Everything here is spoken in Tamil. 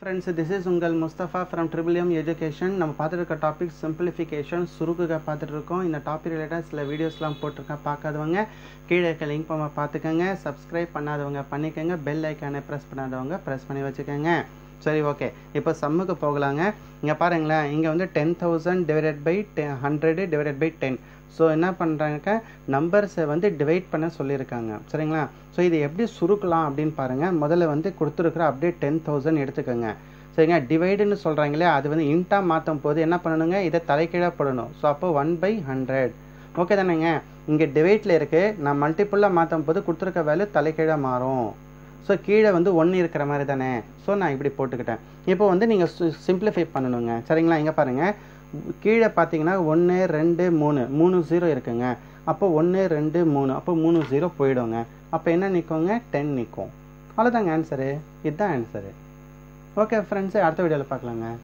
ஃப்ரெண்ட்ஸ் திஸ் இஸ் உங்கள் Mustafa from triple M education நம்ம பார்த்துட்டு இருக்க டாபிக் சிம்பிளிஃபிகேஷன் சுருக்குக பார்த்துட்டு இருக்கோம் இந்த டாபிக் ரிலேட்டாக சில வீடியோஸ்லாம் போட்டிருக்கேன் பார்க்காதவங்க கீழே இருக்க லிங்க் பண்ண பார்த்துக்கோங்க சப்ஸ்கிரைப் பண்ணாதவங்க பண்ணிக்கோங்க பெல் ஐக்கானை ப்ரெஸ் பண்ணாதவங்க ப்ரெஸ் பண்ணி வச்சுக்கோங்க சரி ஓகே இப்போ சம்முக்கு போகலாங்க இங்கே பாருங்களேன் இங்கே வந்து ten thousand divided by ten hundred divided by ten so என்ன பண்ணுறாங்க நம்பர்ஸை வந்து டிவைட் பண்ண சொல்லியிருக்காங்க சரிங்களா ஸோ இது எப்படி சுருக்கலாம் அப்படின்னு பாருங்கள் முதல்ல வந்து கொடுத்துருக்குற அப்படியே டென் தௌசண்ட் எடுத்துக்கோங்க சரிங்க டிவைடுன்னு சொல்கிறாங்களே அது வந்து இன்ட்டாக மாற்றும் போது என்ன பண்ணணுங்க இதை தலைக்கீழாக போடணும் ஸோ அப்போ ஒன் பை ஹண்ட்ரட் ஓகே தானேங்க இங்கே டிவைட்டில் இருக்குது நான் மல்டிப்புளாக மாற்றும் போது கொடுத்துருக்க வேல்யூ தலைக்கீழாக மாறும் ஸோ கீழே வந்து ஒன்று இருக்கிற மாதிரி தானே ஸோ நான் இப்படி போட்டுக்கிட்டேன் இப்போ வந்து நீங்கள் சிம்பிளிஃபை பண்ணணுங்க சரிங்களா இங்கே பாருங்கள் கீழே பார்த்தீங்கன்னா ஒன்று ரெண்டு மூணு மூணு ஜீரோ இருக்குங்க அப்போ ஒன்று ரெண்டு மூணு அப்போ மூணு ஜீரோ போயிடுங்க அப்போ என்ன நிற்குங்க டென் நிற்கும் அவ்வளோதாங்க ஆன்சரு இதுதான் ஆன்சரு ஓகே ஃப்ரெண்ட்ஸு அடுத்த வீடியோவில் பார்க்கலாங்க